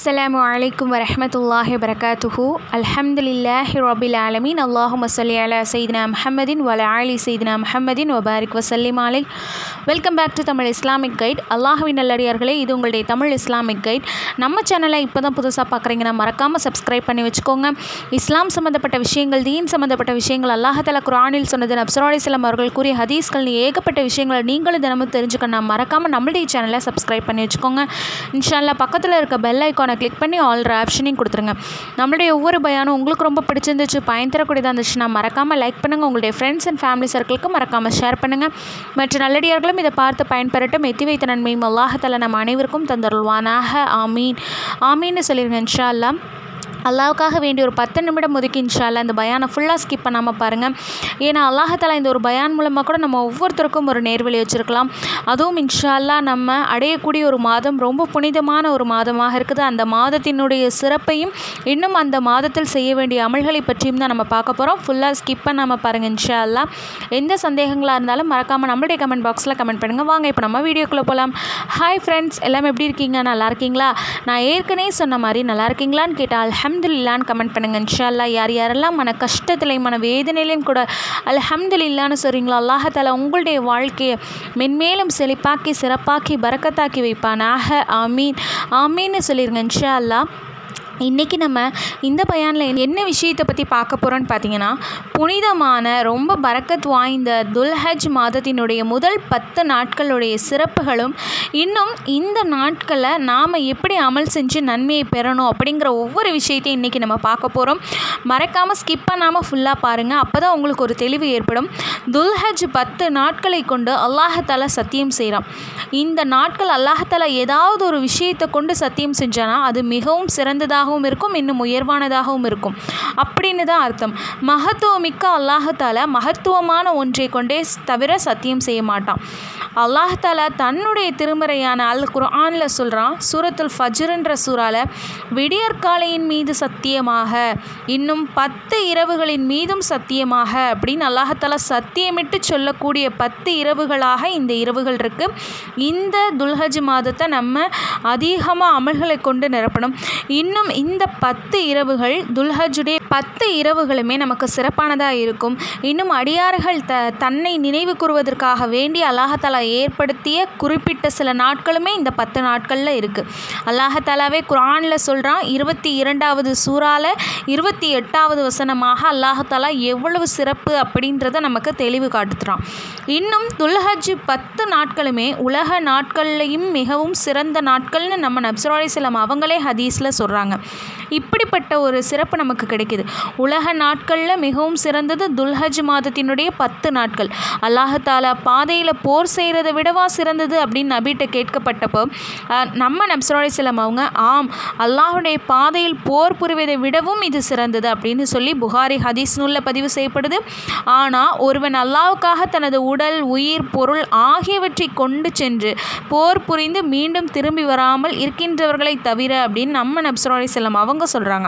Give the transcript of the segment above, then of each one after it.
அஸ்ஸலாமு அலைக்கும் வரஹ்மத்துல்லாஹி வரகாத்துஹு அல்ஹம்துலில்லாஹி ரபில் ஆலமீன் அல்லாஹும்ம ஸல்லி அலா சைதினா முஹம்மதின் வல ஆலி சைதினா முஹம்மதின் வபாரிக் வசல்லிம் அலை welcome back to Tamil Islamic guide அல்லாஹுவின் நல்லடியார்களே இது உங்களுடைய தமிழ் இஸ்லாமிக் கைட் நம்ம சேனலை இப்போ தான் புதுசாக பார்க்குறீங்கன்னா மறக்காமல் சப்ஸ்கிரைப் பண்ணி வச்சுக்கோங்க இஸ்லாம் சம்மந்தப்பட்ட விஷயங்கள் தீன் சம்மந்தப்பட்ட விஷயங்கள் அல்லாஹால குரானில் சொன்னது நப்சரோடி சிலம் அவர்கள் கூறிய ஹதீஸ்கள் ஏகப்பட்ட விஷயங்களை நீங்களும் தினமும் தெரிஞ்சுக்கணும் மறக்காமல் நம்மளுடைய சேனலை சப்ஸ்கிரைப் பண்ணி வச்சுக்கோங்க இன்ஷால்லா பக்கத்தில் இருக்க பெல் ஐக்கானை கிளிக் பண்ணி ஆல் ஆப்ஷனையும் கொடுத்துருங்க நம்மளுடைய ஒவ்வொரு பயானும் உங்களுக்கு ரொம்ப பிடிச்சிருந்துச்சு பயன் தரக்கூடியதாக இருந்துச்சுன்னா மறக்காமல் லைக் பண்ணுங்கள் உங்களுடைய ஃப்ரெண்ட்ஸ் அண்ட் ஃபேமிலி சர்க்கிளுக்கு மறக்காமல் ஷேர் பண்ணுங்கள் மற்ற நல்லடியார்களும் இதை பார்த்து பயன்பெறட்டும் எத்தி வைத்த நன்மையும் அல்லாஹத்தால நம்ம அனைவருக்கும் தந்தருள்வானாக ஆமீன் ஆமீன்னு சொல்லிடுங்க இன்ஷா அல்லாஹ் அல்லாவுக்காக வேண்டி ஒரு பத்து நிமிடம் ஒதுக்கி இன்ஷால்லா இந்த பயானை ஃபுல்லாக ஸ்கிப் பண்ணாமல் பாருங்கள் ஏன்னா அல்லாஹாலா இந்த ஒரு பயான் மூலமாக கூட நம்ம ஒவ்வொருத்தருக்கும் ஒரு நேர்வழி வச்சுருக்கலாம் அதுவும் இன்ஷால்லா நம்ம அடையக்கூடிய ஒரு மாதம் ரொம்ப புனிதமான ஒரு மாதமாக இருக்குது அந்த மாதத்தினுடைய சிறப்பையும் இன்னும் அந்த மாதத்தில் செய்ய வேண்டிய அமல்களை பற்றியும் தான் நம்ம பார்க்க போகிறோம் ஃபுல்லாக ஸ்கிப் பண்ணாமல் பாருங்கள் இன்ஷால்லா எந்த சந்தேகங்களாக இருந்தாலும் மறக்காமல் நம்மளுடைய கமெண்ட் பாக்ஸில் கமெண்ட் பண்ணுங்கள் வாங்க இப்போ நம்ம வீடியோக்குள்ளே போகலாம் ஹாய் ஃப்ரெண்ட்ஸ் எல்லாம் எப்படி இருக்கீங்க நல்லா இருக்கீங்களா நான் ஏற்கனவே சொன்ன மாதிரி நல்லா இருக்கீங்களான்னு கேட்டால் அல்ஹம்துலில்லான்னு கமெண்ட் பண்ணுங்கள் இன்ஷால்லா யார் யாரெல்லாம் மன கஷ்டத்திலையும் மன வேதனையிலையும் கூட அல்ஹம்துலில்லான்னு சொல்கிறீங்களோ அல்லாஹால உங்களுடைய வாழ்க்கையை மென்மேலும் செழிப்பாக்கி சிறப்பாக்கி பறக்கத்தாக்கி வைப்பானாக ஆமீன் ஆமீன்னு சொல்லிடுங்க இன்ஷா அல்லா இன்றைக்கி நம்ம இந்த பயானில் என்ன விஷயத்தை பற்றி பார்க்க போகிறோன்னு பார்த்தீங்கன்னா புனிதமான ரொம்ப பறக்கத் வாய்ந்த துல்ஹஜ் மாதத்தினுடைய முதல் பத்து நாட்களுடைய சிறப்புகளும் இன்னும் இந்த நாட்களை நாம் எப்படி அமல் செஞ்சு நன்மையை பெறணும் அப்படிங்கிற ஒவ்வொரு விஷயத்தையும் இன்றைக்கி நம்ம பார்க்க போகிறோம் மறக்காமல் ஸ்கிப் பண்ணாமல் ஃபுல்லாக பாருங்கள் அப்போ தான் உங்களுக்கு ஒரு தெளிவு ஏற்படும் துல்ஹஜ் பத்து நாட்களை கொண்டு அல்லாஹால சத்தியம் செய்கிறான் இந்த நாட்கள் அல்லாஹால ஏதாவது ஒரு விஷயத்தை கொண்டு சத்தியம் செஞ்சானா அது மிகவும் சிறந்ததாக உயர்வானதாகவும் இருக்கும் இன்னும் உயர்வானதாகவும் இருக்கும் அப்படின்னு தான் அர்த்தம் மகத்துவமிக்க அல்லாஹால மகத்துவமான ஒன்றை கொண்டே தவிர சத்தியம் செய்ய மாட்டான் அல்லாஹால தன்னுடைய திருமறையான அல் குர்ஆனில் சொல்கிறான் சூரத்துல் ஃபஜ்ருன்ற சூறால விடியற்காலையின் மீது சத்தியமாக இன்னும் பத்து இரவுகளின் மீதும் சத்தியமாக அப்படின்னு அல்லாஹால சத்தியமிட்டு சொல்லக்கூடிய பத்து இரவுகளாக இந்த இரவுகள் இருக்குது இந்த துல்ஹஜ் மாதத்தை நம்ம அதிகமாக அமல்களை கொண்டு நிரப்பணும் இன்னும் இந்த பத்து இரவுகள் துல்ஹஜுடைய பத்து இரவுகளுமே நமக்கு சிறப்பானதாக இருக்கும் இன்னும் அடியார்கள் த தன்னை நினைவு கூறுவதற்காக வேண்டி அல்லாஹாலா ஏற்படுத்திய குறிப்பிட்ட சில நாட்களுமே இந்த பத்து நாட்களில் இருக்குது அல்லாஹாலாவே குரானில் சொல்கிறான் இருபத்தி இரண்டாவது சூறால இருபத்தி எட்டாவது வசனமாக அல்லாஹாலா எவ்வளவு சிறப்பு அப்படின்றத நமக்கு தெளிவு காட்டுறான் இன்னும் துல்ஹஜ் பத்து நாட்களுமே உலக நாட்கள்லையும் மிகவும் சிறந்த நாட்கள்னு நம்ம நப்சரோலை சிலம் அவங்களே ஹதீஸில் சொல்கிறாங்க இப்படிப்பட்ட ஒரு சிறப்பு நமக்கு கிடைக்கிது உலக நாட்களில் மிகவும் சிறந்தது துல்ஹஜ் மாதத்தினுடைய பத்து நாட்கள் அல்லாஹாலா பாதையில் போர் செய்கிறத விடவா சிறந்தது அப்படின்னு நபிட்ட கேட்கப்பட்டப்போ நம்ம நப்சரோலை சிலம் அவங்க ஆம் அல்லாஹுடைய பாதையில் போர் புரிவதை விடவும் இது சிறந்தது அப்படின்னு சொல்லி புகாரி ஹதீஸ் நூலில் பதிவு செய்யப்படுது ஆனால் ஒருவன் அல்லாவுக்காக தனது உடல் உயிர் பொருள் ஆகியவற்றை கொண்டு சென்று போர் புரிந்து மீண்டும் திரும்பி வராமல் இருக்கின்றவர்களை தவிர அப்படின்னு நம்ம நப்சரோலை செல்லம் அவங்க சொல்கிறாங்க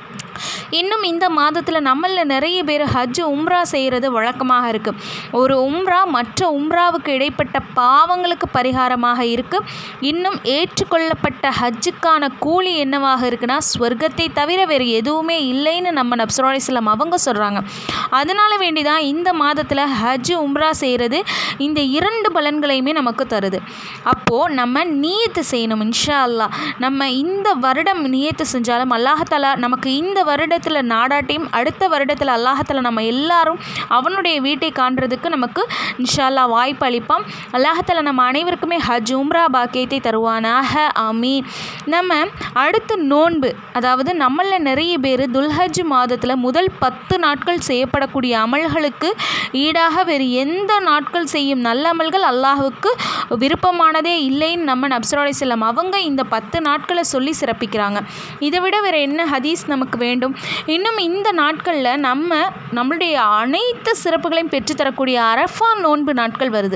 இன்னும் இந்த மாதத்தில் நம்மளில் நிறைய பேர் ஹஜ் உம்ரா செய்கிறது வழக்கமாக இருக்குது ஒரு உம்ரா மற்ற உம்ராவுக்கு இடைப்பட்ட பாவங்களுக்கு பரிகாரமாக இருக்குது இன்னும் ஏற்றுக்கொள்ளப்பட்ட ஹஜ்ஜுக்கான கூலி என்னவாக இருக்குன்னா ஸ்வர்க்கத்தை தவிர வேறு எதுவுமே இல்லைன்னு நம்ம நப்சரோலிஸ்லாம் அவங்க சொல்கிறாங்க அதனால் வேண்டி தான் இந்த மாதத்தில் ஹஜ் உம்ரா செய்கிறது இந்த இரண்டு பலன்களையுமே நமக்கு தருது அப்போது நம்ம நீயத்து செய்யணும் இன்ஷா அல்லா நம்ம இந்த வருடம் நீயத்து செஞ்சாலும் அல்லாஹாலா நமக்கு இந்த வருடத்தில் நாடாட்டியும் அடுத்த வருடத்தில் அல்லாஹத்தில் நம்ம எல்லாரும் அவனுடைய வீட்டை காண்றதுக்கு நமக்கு இன்ஷால்லா வாய்ப்பு அளிப்பான் அல்லாஹத்தில் நம்ம அனைவருக்குமே ஹஜ் உம்ரா பாக்கியத்தை தருவானாக ஆமீன் நம்ம அடுத்து நோன்பு அதாவது நம்மளில் நிறைய பேர் துல்ஹஜ் மாதத்தில் முதல் பத்து நாட்கள் செய்யப்படக்கூடிய அமல்களுக்கு ஈடாக வேறு எந்த நாட்கள் செய்யும் நல்ல அமல்கள் அல்லாஹுக்கு விருப்பமானதே இல்லைன்னு நம்ம நப்சரோலை செல்லம் அவங்க இந்த பத்து நாட்களை சொல்லி சிறப்பிக்கிறாங்க இதை விட வேறு என்ன ஹதீஸ் நமக்கு வேண்டும் இன்னும் இந்த நாட்களில் நம்ம நம்மளுடைய அனைத்து சிறப்புகளையும் பெற்றுத்தரக்கூடிய அரஃபா நோன்பு நாட்கள் வருது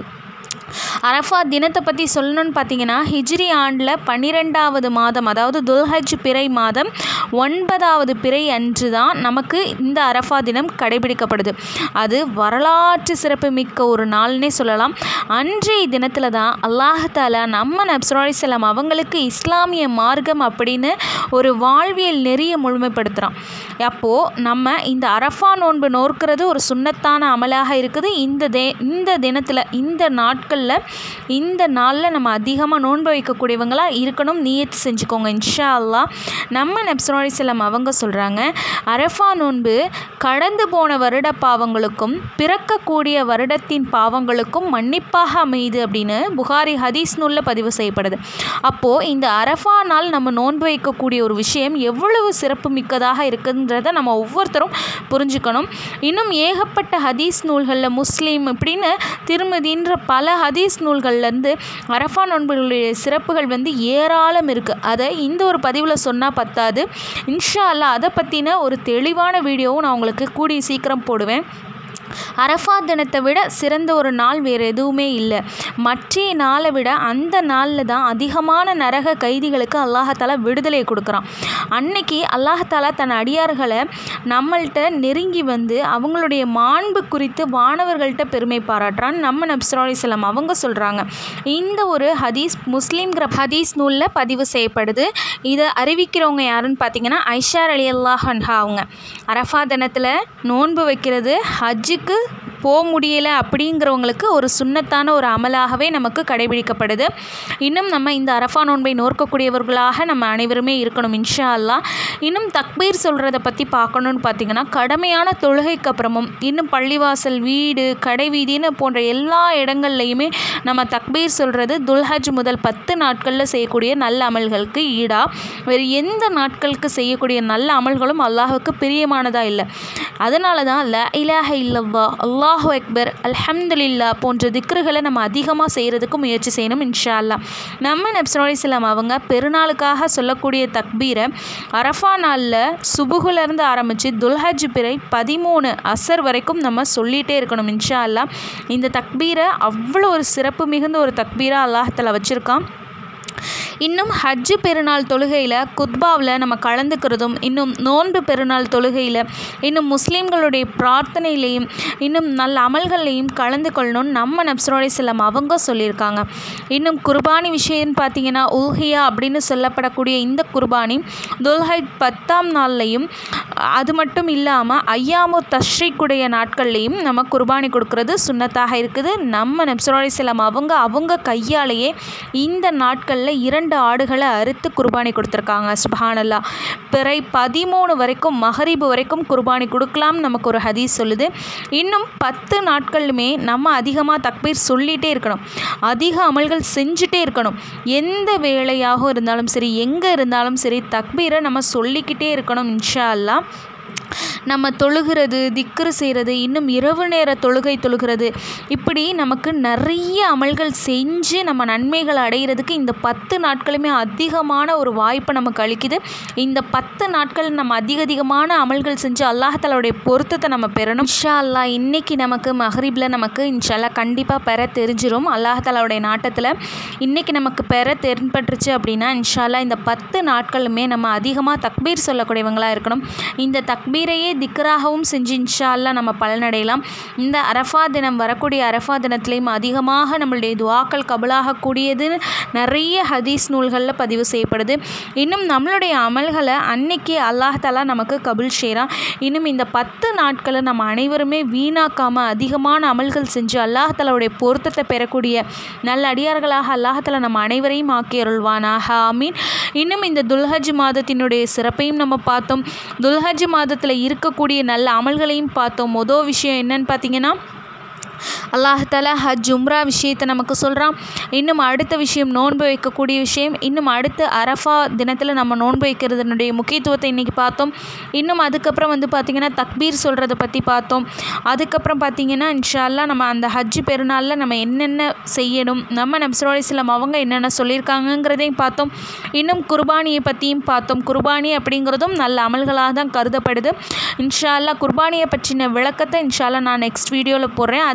அரஃபா தினத்தை பற்றி சொல்லணும்னு பார்த்தீங்கன்னா ஹிஜ்ரி ஆண்டில் பன்னிரெண்டாவது மாதம் அதாவது துல்ஹஜ் பிறை மாதம் ஒன்பதாவது பிறை அன்று தான் நமக்கு இந்த அரஃபா தினம் கடைபிடிக்கப்படுது அது வரலாற்று சிறப்பு மிக்க ஒரு நாள்னே சொல்லலாம் அன்றைய தினத்தில் தான் அல்லாஹாலா நம்ம நப்சுராலிசலாம் அவங்களுக்கு இஸ்லாமிய மார்க்கம் அப்படின்னு ஒரு வாழ்வியல் நெறிய முழுமைப்படுத்துகிறான் அப்போது நம்ம இந்த அரஃபா நோன்பு நோக்கிறது ஒரு சுண்ணத்தான அமலாக இருக்குது இந்த தே இந்த தினத்தில் இந்த நாட்களில் இந்த நாளில் நம்ம அதிகமாக நோன்பு வைக்கக்கூடியவங்களாக இருக்கணும் நீயத்து செஞ்சுக்கோங்க இன்ஷா அல்லா நம்ம நப்சுராலிசலாம் அவங்க சொல்கிறாங்க அரஃபா நோன்பு கடந்து போன வருட பாவங்களுக்கும் பிறக்கக்கூடிய வருடத்தின் பாவங்களுக்கும் மன்னிப்பாக அமையுது அப்படின்னு புகாரி ஹதீஸ் நூலில் பதிவு செய்யப்படுது அப்போது இந்த அரஃபா நாள் நம்ம நோன்பு வைக்கக்கூடிய ஒரு விஷயம் எவ்வளவு சிறப்பு மிக்கதாக இருக்குன்றதை நம்ம ஒவ்வொருத்தரும் புரிஞ்சுக்கணும் இன்னும் ஏகப்பட்ட ஹதீஸ் நூல்களில் முஸ்லீம் இப்படின்னு திருமதின்ற பல ஹதீஸ் நூல்கள்லேருந்து அரஃபா நோன்புகளுடைய சிறப்புகள் வந்து ஏராளம் இருக்குது அதை இந்த ஒரு பதிவில் சொன்னால் பத்தாது இன்ஷா அல்லா அதை பற்றின ஒரு தெளிவான வீடியோவும் நான் உங்களுக்கு கூடிய சீக்கிரம் போடுவேன் அரஃபா தினத்தை விட சிறந்த ஒரு நாள் வேறு எதுவுமே இல்லை மற்ற நாளை விட அந்த நாளில் தான் அதிகமான நரக கைதிகளுக்கு அல்லாஹாலா விடுதலை கொடுக்குறான் அன்னைக்கு அல்லாஹாலா தன் அடியார்களை நம்மள்கிட்ட நெருங்கி வந்து அவங்களுடைய மாண்பு குறித்து வானவர்கள்ட்ட பெருமை பாராட்டுறான் நம்ம நப்சராலிசலாம் அவங்க சொல்கிறாங்க இந்த ஒரு ஹதீஸ் முஸ்லீம்கிற ஹதீஸ் நூலில் பதிவு செய்யப்படுது இதை அறிவிக்கிறவங்க யாருன்னு பார்த்தீங்கன்னா ஐஷார் அலி அல்லாஹன்ஹா அவங்க அரஃபா தினத்தில் நோன்பு வைக்கிறது ஹஜ்ஜுக்கு போக முடியலை அப்படிங்கிறவங்களுக்கு ஒரு சுண்ணத்தான ஒரு அமலாகவே நமக்கு கடைபிடிக்கப்படுது இன்னும் நம்ம இந்த அரஃபா நோன்பை நோக்கக்கூடியவர்களாக நம்ம அனைவருமே இருக்கணும் இன்ஷா அல்லா இன்னும் தக்பீர் சொல்கிறத பற்றி பார்க்கணுன்னு பார்த்தீங்கன்னா கடமையான தொழுகைக்கு அப்புறமும் இன்னும் பள்ளிவாசல் வீடு கடை வீதின்னு போன்ற எல்லா இடங்கள்லையுமே நம்ம தக்பீர் சொல்கிறது துல்ஹஜ் முதல் பத்து நாட்களில் செய்யக்கூடிய நல்ல அமல்களுக்கு ஈடாக வேறு எந்த நாட்களுக்கு செய்யக்கூடிய நல்ல அமல்களும் அல்லாஹுக்கு பிரியமானதாக இல்லை அதனால தான் ல இலாஹ இல்லல்லா அல்லாஹு அக்பர் அல்ஹம்துலில்லா போன்ற திக்ருகளை நம்ம அதிகமாக செய்கிறதுக்கு முயற்சி செய்யணும் இன்ஷா அல்லா நம்ம நப்சனோலிஸ்லாம் அவங்க பெருநாளுக்காக சொல்லக்கூடிய தக்பீரை அரஃபா நாளில் சுபுகுலேருந்து ஆரம்பித்து துல்ஹஜ் பிறை பதிமூணு அசர் வரைக்கும் நம்ம சொல்லிகிட்டே இருக்கணும் இன்ஷா அல்லா இந்த தக்பீரை அவ்வளோ ஒரு சிறப்பு மிகுந்த ஒரு தக்பீராக அல்லாஹத்தில் வச்சுருக்கான் இன்னும் ஹஜ்ஜு பெருநாள் தொழுகையில் குத்பாவில் நம்ம கலந்துக்கிறதும் இன்னும் நோன்பு பெருநாள் தொழுகையில் இன்னும் முஸ்லீம்களுடைய பிரார்த்தனையிலையும் இன்னும் நல்ல அமல்கள்லையும் கலந்து கொள்ளணும்னு நம்ம நப்சரோடைய செல்லம் அவங்க சொல்லியிருக்காங்க இன்னும் குர்பானி விஷயம்னு பார்த்தீங்கன்னா ஊஹியா அப்படின்னு சொல்லப்படக்கூடிய இந்த குர்பானி துல்ஹஜ் பத்தாம் நாள்லையும் அது மட்டும் இல்லாமல் ஐயாமு தஷ்ரீக்குடைய நாட்கள்லையும் நம்ம குர்பானி கொடுக்கறது சுண்ணத்தாக இருக்குது நம்ம நப்சரோடைய செல்லம் அவங்க அவங்க கையாலேயே இந்த நாட்களில் இரண்டு ஆடுகளை அறுத்து குர்பானி கொடுத்துருக்காங்க சுபஹானல்லா பிறை பதிமூணு வரைக்கும் மகரிபு வரைக்கும் குர்பானி கொடுக்கலாம் நமக்கு ஒரு ஹதீஸ் சொல்லுது இன்னும் பத்து நாட்களுமே நம்ம அதிகமாக தக்பீர் சொல்லிகிட்டே இருக்கணும் அதிக அமல்கள் செஞ்சுட்டே இருக்கணும் எந்த வேலையாக இருந்தாலும் சரி எங்கே இருந்தாலும் சரி தக்பீரை நம்ம சொல்லிக்கிட்டே இருக்கணும் இன்ஷா அல்லா நம்ம தொழுகிறது திக்ரு செய்கிறது இன்னும் இரவு நேர தொழுகை தொழுகிறது இப்படி நமக்கு நிறைய அமல்கள் செஞ்சு நம்ம நன்மைகள் அடைகிறதுக்கு இந்த பத்து நாட்களுமே அதிகமான ஒரு வாய்ப்பை நமக்கு அளிக்குது இந்த பத்து நாட்கள் நம்ம அதிக அதிகமான அமல்கள் செஞ்சு அல்லாஹாலுடைய பொருத்தத்தை நம்ம பெறணும் இன்ஷா அல்லா இன்னைக்கு நமக்கு மஹரீபில் நமக்கு இன்ஷால்லா கண்டிப்பாக பெற தெரிஞ்சிரும் அல்லாஹாலுடைய நாட்டத்தில் இன்றைக்கி நமக்கு பெற தென்பட்டுருச்சு அப்படின்னா இன்ஷால்லா இந்த பத்து நாட்களுமே நம்ம அதிகமாக தக்பீர் சொல்லக்கூடியவங்களாக இருக்கணும் இந்த தக்பீரையே திக்ராகவும் செஞ்சு இன்ஷா அல்லா நம்ம பலனடையலாம் இந்த அரஃபா தினம் வரக்கூடிய அரஃபா தினத்திலையும் அதிகமாக நம்மளுடைய துவாக்கள் கபலாகக்கூடியதுன்னு நிறைய ஹதீஸ் நூல்களில் பதிவு செய்யப்படுது இன்னும் நம்மளுடைய அமல்களை அன்னைக்கு அல்லாஹாலா நமக்கு கபுல் செய்கிறான் இன்னும் இந்த பத்து நாட்களை நம்ம அனைவருமே வீணாக்காமல் அதிகமான அமல்கள் செஞ்சு அல்லாஹாலாவுடைய பொருத்தத்தை பெறக்கூடிய நல்ல அடியார்களாக அல்லாஹாலா நம்ம அனைவரையும் ஆக்கி அருள்வானாக ஆமீன் இன்னும் இந்த துல்ஹஜ் மாதத்தினுடைய சிறப்பையும் நம்ம பார்த்தோம் துல்ஹஜ் மாதத்தில் இருக்கக்கூடிய நல்ல அமல்களையும் பார்த்தோம் மொதல் விஷயம் என்னன்னு பார்த்தீங்கன்னா அல்லாஹாலா ஹஜ் உம்ரா விஷயத்தை நமக்கு சொல்கிறான் இன்னும் அடுத்த விஷயம் நோன்பு வைக்கக்கூடிய விஷயம் இன்னும் அடுத்து அரஃபா தினத்தில் நம்ம நோன்பு வைக்கிறதுனுடைய முக்கியத்துவத்தை இன்றைக்கி பார்த்தோம் இன்னும் அதுக்கப்புறம் வந்து பார்த்திங்கன்னா தக்பீர் சொல்கிறத பற்றி பார்த்தோம் அதுக்கப்புறம் பார்த்திங்கன்னா இன்ஷால்லா நம்ம அந்த ஹஜ் பெருநாளில் நம்ம என்னென்ன செய்யணும் நம்ம நப்சரோட இஸ்லாம் அவங்க என்னென்ன சொல்லியிருக்காங்கங்கிறதையும் பார்த்தோம் இன்னும் குர்பானியை பற்றியும் பார்த்தோம் குர்பானி அப்படிங்கிறதும் நல்ல அமல்களாக தான் கருதப்படுது இன்ஷால்லா குர்பானியை பற்றின விளக்கத்தை இன்ஷால்லா நான் நெக்ஸ்ட் வீடியோவில் போடுறேன் அதுவரை நீங்கள்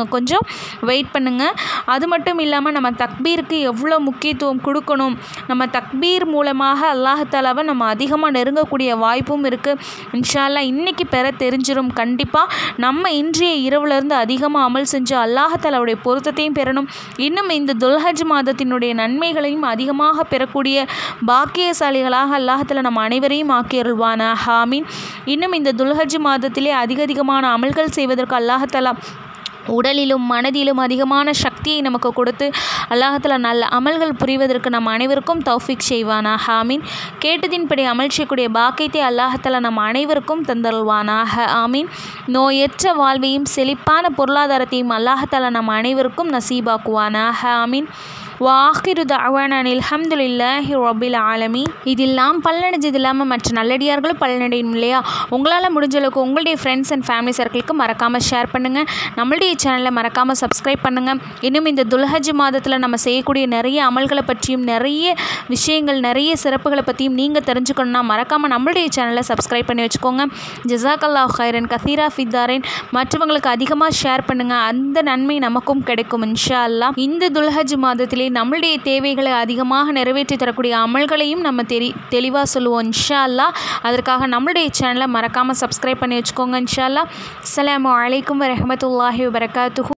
நீங்கள் கொஞ்சம் வெயிட் பண்ணுங்கள் அது மட்டும் இல்லாமல் நம்ம தக்பீருக்கு எவ்வளோ முக்கியத்துவம் கொடுக்கணும் நம்ம தக்பீர் மூலமாக அல்லாஹாலாவை நம்ம அதிகமாக நெருங்கக்கூடிய வாய்ப்பும் இருக்குது இன்ஷால்லா இன்றைக்கி பெற தெரிஞ்சிடும் கண்டிப்பாக நம்ம இன்றைய இரவுலேருந்து அதிகமாக அமல் செஞ்சு அல்லாஹாலாவுடைய பொருத்தத்தையும் பெறணும் இன்னும் இந்த துல்ஹஜ் மாதத்தினுடைய நன்மைகளையும் அதிகமாக பெறக்கூடிய பாக்கியசாலிகளாக அல்லாஹத்தில் நம்ம அனைவரையும் ஆக்கியருள்வானா ஹாமீன் இன்னும் இந்த துல்ஹஜ் மாதத்திலே அதிக அதிகமான அமல்கள் செய்வதற்கு அல்லாஹாலா உடலிலும் மனதிலும் அதிகமான சக்தியை நமக்கு கொடுத்து அல்லாஹத்தில் நல்ல அமல்கள் புரிவதற்கு நம் அனைவருக்கும் தௌஃபிக் செய்வானா ஹாமீன் கேட்டதின்படி அமல் செய்யக்கூடிய பாக்கியத்தை அல்லாஹத்தில் நம் அனைவருக்கும் தந்தருள்வானாக ஆமீன் நோயற்ற வாழ்வையும் செழிப்பான பொருளாதாரத்தையும் அல்லாஹத்தாலா நம் அனைவருக்கும் நசீபாக்குவானாக ஆமீன் வாஹிரு தவானான் அல்ஹம்துலில்லாஹி ரபில் ஆலமி இதெல்லாம் பலனடைஞ்சது இல்லாமல் மற்ற நல்லடியார்களும் பலனடையும் இல்லையா உங்களால் முடிஞ்ச அளவுக்கு உங்களுடைய ஃப்ரெண்ட்ஸ் அண்ட் ஃபேமிலி சர்க்கிளுக்கு மறக்காமல் ஷேர் பண்ணுங்கள் நம்மளுடைய சேனலை மறக்காமல் சப்ஸ்கிரைப் பண்ணுங்கள் இன்னும் இந்த துல்ஹஜ் மாதத்தில் நம்ம செய்யக்கூடிய நிறைய அமல்களை பற்றியும் நிறைய விஷயங்கள் நிறைய சிறப்புகளை பற்றியும் நீங்கள் தெரிஞ்சுக்கணுன்னா மறக்காமல் நம்மளுடைய சேனலை சப்ஸ்கிரைப் பண்ணி வச்சுக்கோங்க ஜசாக்கல்லா ஹைரன் கசீரா ஃபித்தாரன் மற்றவங்களுக்கு அதிகமாக ஷேர் பண்ணுங்கள் அந்த நன்மை நமக்கும் கிடைக்கும் இன்ஷா அல்லா இந்த துல்ஹஜ் மாதத்திலே நம்மளுடைய தேவைகளை அதிகமாக நிறைவேற்றி தரக்கூடிய அமல்களையும் நம்ம தெரி தெளிவாக சொல்லுவோம் இன்ஷா அல்லா அதற்காக நம்மளுடைய சேனலை மறக்காமல் சப்ஸ்கிரைப் பண்ணி வச்சுக்கோங்க இன்ஷா அல்லா அஸ்ஸலாமு அலைக்கும் வரஹமத்துல்லாஹி வபரகாத்துஹு